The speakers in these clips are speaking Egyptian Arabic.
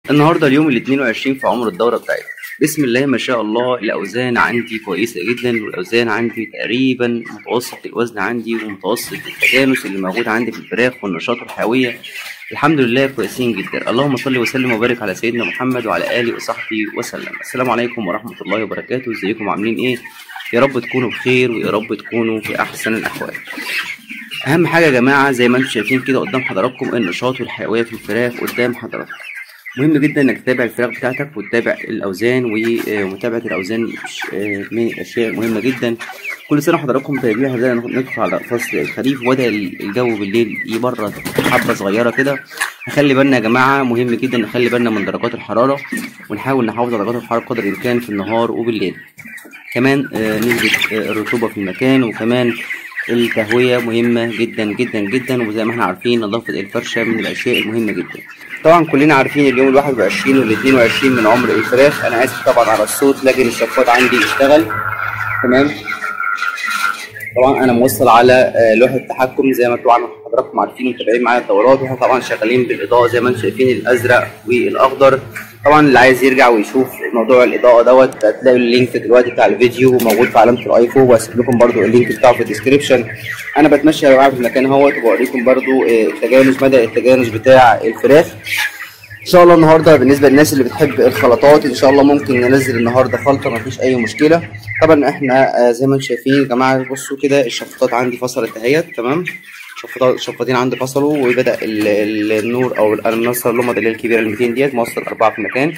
النهارده اليوم ال 22 في عمر الدورة بتاعتنا بسم الله ما شاء الله الأوزان عندي كويسة جدا والأوزان عندي تقريبا متوسط الوزن عندي ومتوسط التجانس اللي موجود عندي في الفراخ والنشاط والحيوية الحمد لله كويسين جدا اللهم صل وسلم وبارك على سيدنا محمد وعلى آله وصحبه وسلم السلام عليكم ورحمة الله وبركاته ازيكم عاملين ايه يا رب تكونوا بخير ويا رب تكونوا في أحسن الأحوال أهم حاجة يا جماعة زي ما انتم شايفين كده قدام حضراتكم النشاط والحيوية في الفراخ قدام حضراتكم مهم جدا انك تتابع الفراخ بتاعتك وتتابع الاوزان ومتابعه الاوزان من الاشياء مهمه جدا كل سنه حضراتكم طيبين بدأنا ندخل على فصل الخريف وبدا الجو بالليل يبرد حبه صغيره كده نخلي بالنا يا جماعه مهم جدا نخلي بالنا من درجات الحراره ونحاول نحافظ على درجات الحراره قدر الامكان في النهار وبالليل كمان نسبه الرطوبه في المكان وكمان التهوية مهمة جدا جدا جدا وزي ما احنا عارفين نظافة الفرشة من الأشياء المهمة جدا طبعا كلنا عارفين اليوم الواحد وعشرين والاتنين وعشرين من عمر الفراخ أنا آسف طبعا على الصوت لكن الشفاط عندي اشتغل تمام طبعا أنا موصل على لوحة التحكم زي ما طبعا حضراتكم عارفين ومتابعين معايا الدورات واحنا طبعا شغالين بالإضاءة زي ما انتم شايفين الأزرق والأخضر طبعا اللي عايز يرجع ويشوف موضوع الاضاءه دوت هتلاقوا اللينك دلوقتي بتاع الفيديو موجود في علامه الايفون وهسيب لكم برده اللينك بتاعه في الديسكربشن انا بتمشى يا جماعه في المكان اهوت وبوريكم برده التجانس مدى التجانس بتاع الفراخ ان شاء الله النهارده بالنسبه للناس اللي بتحب الخلطات ان شاء الله ممكن ننزل النهارده خلطه مفيش اي مشكله طبعا احنا زي ما انتم شايفين يا جماعه بصوا كده الشفاطات عندي فصلت اهيت تمام شفاطين عندي فصلوا وبدا النور او النصر اللمض اللي هي الكبيره ال 200 ديت موصل اربعه في المكان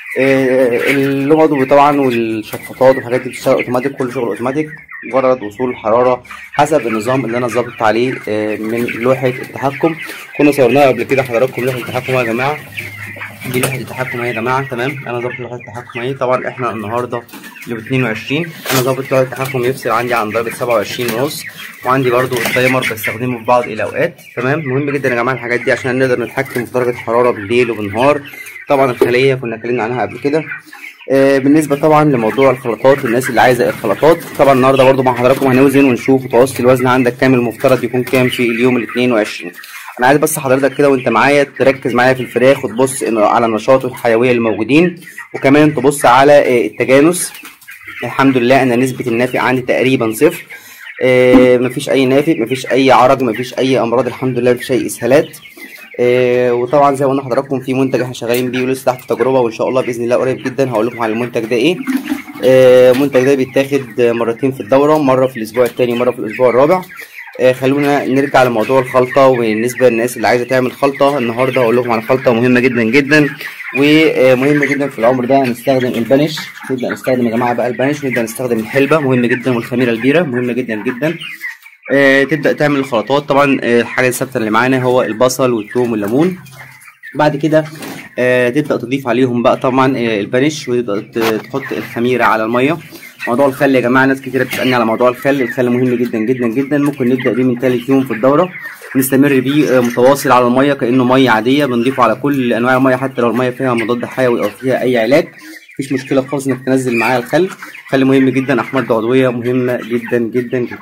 اللمض طبعا والشفاطات والحاجات دي بتشتغل اوتوماتيك كل شغل اوتوماتيك مجرد وصول الحراره حسب النظام اللي انا ظابط عليه من لوحه التحكم كنا صورناها قبل كده حضراتكم لوحه التحكم يا جماعه دي لوحه التحكم اهي يا جماعه تمام انا ظابط لوحه التحكم اهي طبعا احنا النهارده ل 22 انا ظابط لوحه التحكم يفصل عندي عن درجه 27 ونص وعندي برده التايمر بستخدمه في بعض الاوقات تمام مهم جدا يا جماعه الحاجات دي عشان نقدر نتحكم في درجه الحراره بالليل وبالنهار طبعا الخليه كنا اتكلمنا عنها قبل كده آه بالنسبه طبعا لموضوع الخلطات الناس اللي عايزه الخلطات طبعا النهارده برده مع حضراتكم هنوزن ونشوف متوسط الوزن عندك كام المفترض يكون كام في اليوم ال 22 انا عايز بس حضرتك كده وانت معايا تركز معايا في الفراخ وتبص على النشاط والحيويه اللي موجودين وكمان تبص على آه التجانس الحمد لله ان نسبه النافق عندي تقريبا صفر آه مفيش اي نافق مفيش اي عرج مفيش اي امراض الحمد لله مفيش اي اسهالات آه وطبعا زي ما قلنا لحضراتكم في منتج احنا شغالين بيه ولسه تحت التجربه وان شاء الله باذن الله قريب جدا هقول لكم على المنتج ده ايه آه المنتج ده بيتاخد مرتين في الدوره مره في الاسبوع الثاني ومره في الاسبوع الرابع آه خلونا نرجع لموضوع الخلطه وبالنسبه للناس اللي عايزه تعمل خلطه النهارده هقول لكم على خلطه مهمه جدا جدا ومهمه جدا في العمر ده هنستخدم البانش نبدا نستخدم يا جماعه بقى البانش ونبدا نستخدم الحلبه مهمه جدا والخميره البيره مهمه جدا جدا آه تبدا تعمل الخلطات طبعا آه الحاجه الثابته اللي معانا هو البصل والثوم والليمون بعد كده آه تبدا تضيف عليهم بقى طبعا آه البانش وتبدا تحط الخميره على الميه موضوع الخل يا جماعه ناس كتير بتسالني على موضوع الخل الخل مهم جدا جدا جدا ممكن نبدا بيه من ثالث يوم في الدوره نستمر بيه متواصل على الميه كانه ميه عاديه بنضيفه على كل انواع الميه حتى لو الميه فيها مضاد حيوي او فيها اي علاج مفيش مشكله خالص انك تنزل معاها الخل الخل مهم جدا احماض عضويه مهمه جدا جدا جدا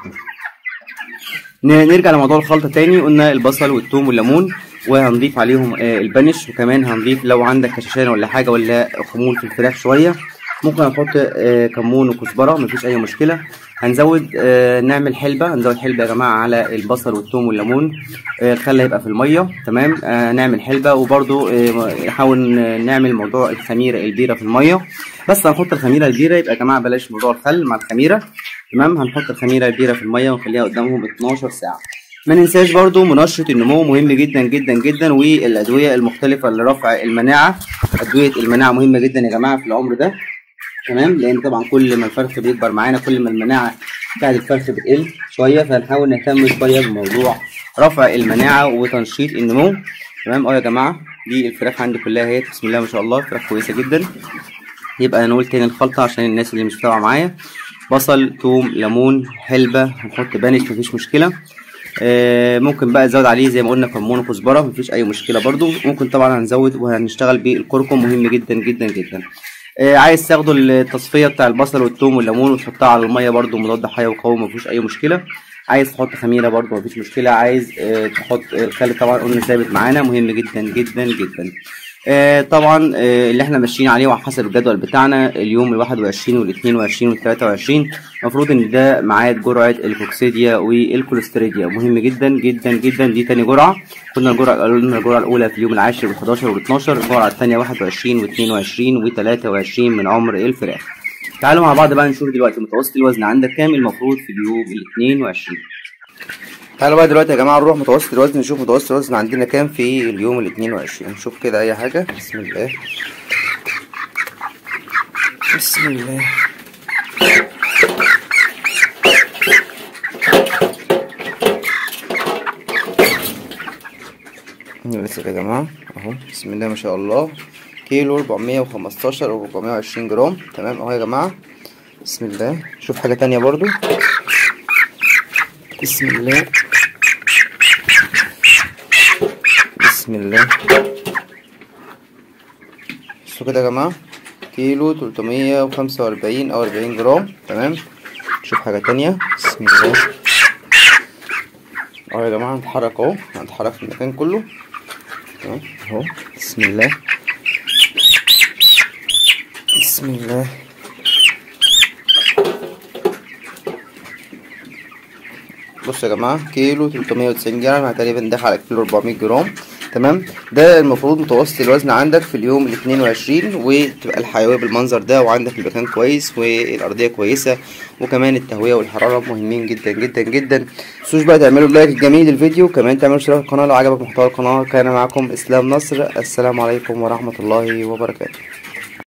نرجع لموضوع الخلطه تاني قلنا البصل والثوم والليمون وهنضيف عليهم البانش وكمان هنضيف لو عندك كشاشان ولا حاجه ولا خمول في الفراخ شويه ممكن نحط كمون وكزبره مفيش اي مشكله هنزود نعمل حلبه هنزود حلبه يا جماعه على البصل والثوم والليمون الخل هيبقى في الميه تمام نعمل حلبه وبرده نحاول نعمل موضوع الخميره البيره في الميه بس هنحط الخميره البيره يبقى يا جماعه بلاش موضوع الخل مع الخميره تمام هنحط الخميره البيره في الميه ونخليها قدامهم 12 ساعه ما ننساش برضو منشط النمو مهم جدا جدا جدا والادويه المختلفه لرفع المناعه ادويه المناعه مهمه جدا يا جماعه في العمر ده تمام لان طبعا كل ما الفرخ بيكبر معانا كل ما المناعه بتاعت الفرخ بتقل شويه فنحاول نهتم شويه بموضوع رفع المناعه وتنشيط النمو تمام اه يا جماعه دي الفراخ عندي كلها اهي بسم الله ما شاء الله فراخ كويسه جدا يبقى نقول تاني الخلطه عشان الناس اللي مش متابعه معايا بصل توم ليمون حلبه هنحط بانش مفيش مشكله آه ممكن بقى نزود عليه زي ما قلنا كمون وكزبره مفيش اي مشكله برضو ممكن طبعا هنزود وهنشتغل بالكركم مهم جدا جدا جدا آه عايز تاخدوا التصفيه بتاع البصل والثوم والليمون وتحطها على الميه برضو مضاد حيوي وقوي مفيش اي مشكله عايز تحط خميره برضو مفيش مشكله عايز آه تحط الخل طبعا قلنا ثابت معانا مهم جدا جدا جدا آه طبعا آه اللي احنا ماشيين عليه وعلى حسب الجدول بتاعنا اليوم الواحد وعشرين والاثنين وعشرين والتلاتة وعشرين المفروض ان ده ميعاد جرعة الكوكسيديا والكوليستريديا مهم جدا جدا جدا دي تاني جرعة كنا الجرعة قالوا لنا الجرعة الأولى في اليوم العاشر والحداشر والاتناشر الجرعة التانية واحد وعشرين واثنين وعشرين وتلاتة وعشرين من عمر الفراخ تعالوا مع بعض بقى نشوف دلوقتي متوسط الوزن عندك كام المفروض في اليوم الاثنين وعشرين تعالوا بقى دلوقتي يا جماعة نروح متوسط الوزن نشوف متوسط الوزن عندنا كام في اليوم الاثنين وعشرين نشوف كده أي حاجة بسم الله بسم الله بس يا جماعة اهو بسم الله ما شاء الله كيلو ربعمية وخمستاشر او ربعمية وعشرين جرام تمام اهو يا جماعة بسم الله شوف حاجة تانية برضو بسم الله بسم الله شوفوا كده يا جماعة كيلو تلتمية وخمسة وأربعين أو أربعين جرام تمام شوف حاجة تانية بسم الله اهو يا جماعة هنتحرك اهو هنتحرك في المكان كله تمام اهو بسم الله بسم الله بصوا يا جماعة كيلو تلتمية وتسعين جرام يعني تقريبا داخل على كيلو ربعمية جرام تمام ده المفروض متوسط الوزن عندك في اليوم الاتنين وعشرين وتبقى الحيوية بالمنظر ده وعندك المكان كويس والأرضية كويسة وكمان التهوية والحرارة مهمين جدا جدا جدا متنسوش بقى تعملوا لايك جميل للفيديو كمان تعملوا اشتراك في القناة لو عجبك محتوى القناة كان معكم إسلام نصر السلام عليكم ورحمة الله وبركاته